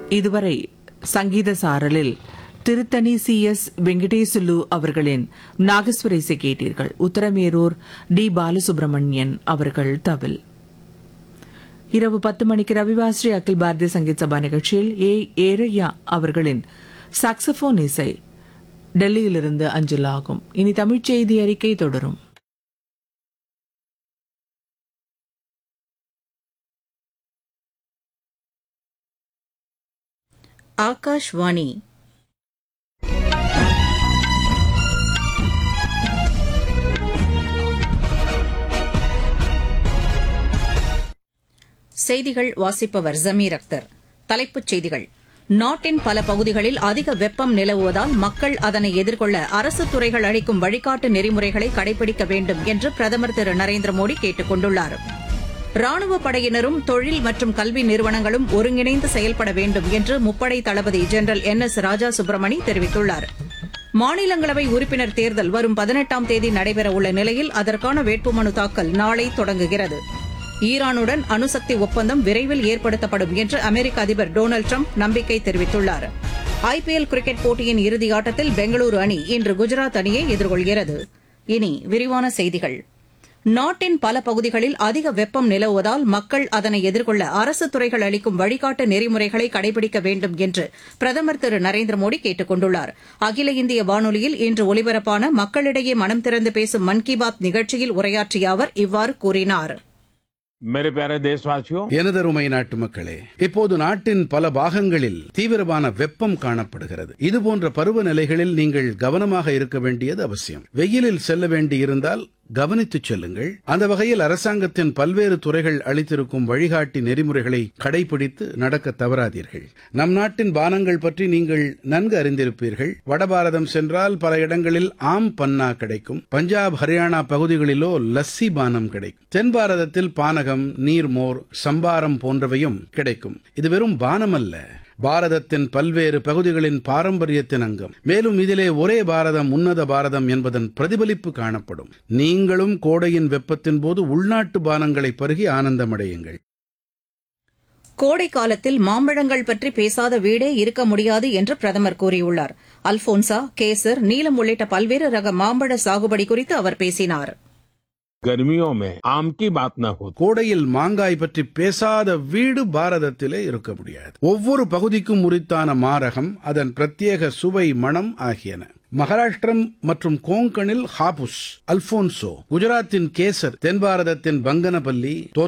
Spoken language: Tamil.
இதுவரை சங்கீத சாரலில் திருத்தணி சி எஸ் வெங்கடேசுலு அவர்களின் நாகஸ்வர இசை கேட்டீர்கள் உத்தரமேரூர் டி பாலசுப்ரமணியன் அவர்கள் தவில் இரவு பத்து மணிக்கு ரவிவாஸ்ரீ அகில் பாரதிய சங்கீத் சபா நிகழ்ச்சியில் ஏ ஏரையா அவர்களின் சாக்ஸபோன் இசை டெல்லியிலிருந்து அஞ்சலாகும் இனி தமிழ்ச் செய்தி அறிக்கை தொடரும் ஆகாஷ்வாணி செய்திகள் வாசிப்பவர் ஜமீர் அக்தர் தலைப்புச் செய்திகள் நாட்டின் பல பகுதிகளில் அதிக வெப்பம் நிலவுவதால் மக்கள் அதனை எதிர்கொள்ள அரசு துறைகள் அளிக்கும் வழிகாட்டு நெறிமுறைகளை கடைபிடிக்க வேண்டும் என்று பிரதமர் திரு நரேந்திர மோடி கேட்டுக் கொண்டுள்ளார் ராணுவ படையினரும் தொழில் மற்றும் கல்வி நிறுவனங்களும் ஒருங்கிணைந்து செயல்பட வேண்டும் என்று முப்படை தளபதி General N S Raja Subramani தெரிவித்துள்ளார் மாநிலங்களவை உறுப்பினர் தேர்தல் வரும் பதினெட்டாம் தேதி நடைபெறவுள்ள நிலையில் அதற்கான வேட்புமனு தாக்கல் நாளை தொடங்குகிறது ஈரானுடன் அணுசக்தி ஒப்பந்தம் விரைவில் ஏற்படுத்தப்படும் என்று அமெரிக்க அதிபர் டொனால்டு ட்ரம்ப் நம்பிக்கை தெரிவித்துள்ளார் ஐபிஎல் கிரிக்கெட் போட்டியின் இறுதியாட்டத்தில் பெங்களூரு அணி இன்று குஜராத் அணியை எதிர்கொள்கிறது இனி விரிவான செய்திகள் நாட்டின் பல பகுதிகளில் அதிக வெப்பம் நிலவுவதால் மக்கள் அதனை எதிர்கொள்ள அரசு துறைகள் அளிக்கும் வழிகாட்டு நெறிமுறைகளை கடைபிடிக்க வேண்டும் என்று பிரதமர் திரு நரேந்திர மோடி கேட்டுக் கொண்டுள்ளார் அகில இந்திய வானொலியில் இன்று ஒலிபரப்பான மக்களிடையே மனம் திறந்து பேசும் மன் கி பாத் நிகழ்ச்சியில் உரையாற்றிய அவர் இவ்வாறு கூறினார் मेरे प्यारे देशवासियों எனதருமை நாட்டு மக்களே இப்போது நாட்டின் பல பாகங்களில் தீவிரமான வெப்பம் காணப்படுகிறது இதுபோன்ற பருவநிலைகளில் நீங்கள் கவனமாக இருக்க வேண்டியது அவசியம் வெயிலில் செல்ல வேண்டியிருந்தால் கவனித்துச் செல்லுங்கள் அந்த வகையில் அரசாங்கத்தின் பல்வேறு துறைகள் அளித்திருக்கும் வழிகாட்டி நெறிமுறைகளை கடைபிடித்து நடக்க தவறாதீர்கள் நம் நாட்டின் பானங்கள் பற்றி நீங்கள் நன்கு அறிந்திருப்பீர்கள் வடபாரதம் சென்றால் பல இடங்களில் ஆம் பன்னா கிடைக்கும் பஞ்சாப் ஹரியானா பகுதிகளிலோ லஸ்ஸி பானம் கிடைக்கும் தென் பாரதத்தில் பானகம் நீர்மோர் சம்பாரம் போன்றவையும் கிடைக்கும் இது வெறும் பானம் அல்ல பாரதத்தின் பல்வேறு பகுதிகளின் பாரம்பரியத்தின் அங்கம் மேலும் இதிலே ஒரே பாரதம் உன்னத பாரதம் என்பதன் பிரதிபலிப்பு காணப்படும் நீங்களும் கோடையின் வெப்பத்தின் போது உள்நாட்டு பானங்களை பருகி ஆனந்தமடையுங்கள் கோடை காலத்தில் மாம்பழங்கள் பற்றி பேசாத வீடே இருக்க முடியாது என்று பிரதமர் கூறியுள்ளார் அல்போன்சா கேசர் நீலம் உள்ளிட்ட பல்வேறு ரக மாம்பழ சாகுபடி குறித்து அவர் பேசினார் गर्मियों में आम की बात न हो கோடையில் மாங்காய் பற்றி பேசாத வீடு பாரதத்திலே இருக்க முடியாது ஒவ்வொரு பகுதிக்கும் உரித்தான மாரகம் அதன் பிரத்யேக சுவை மணம் ஆகியன மகாராஷ்டிரம் மற்றும் கோங்கனில் ஹாபுஸ் அல்போன்சோ குஜராத்தின் கேசர் தென் பாரதத்தின் பங்கனபல்லி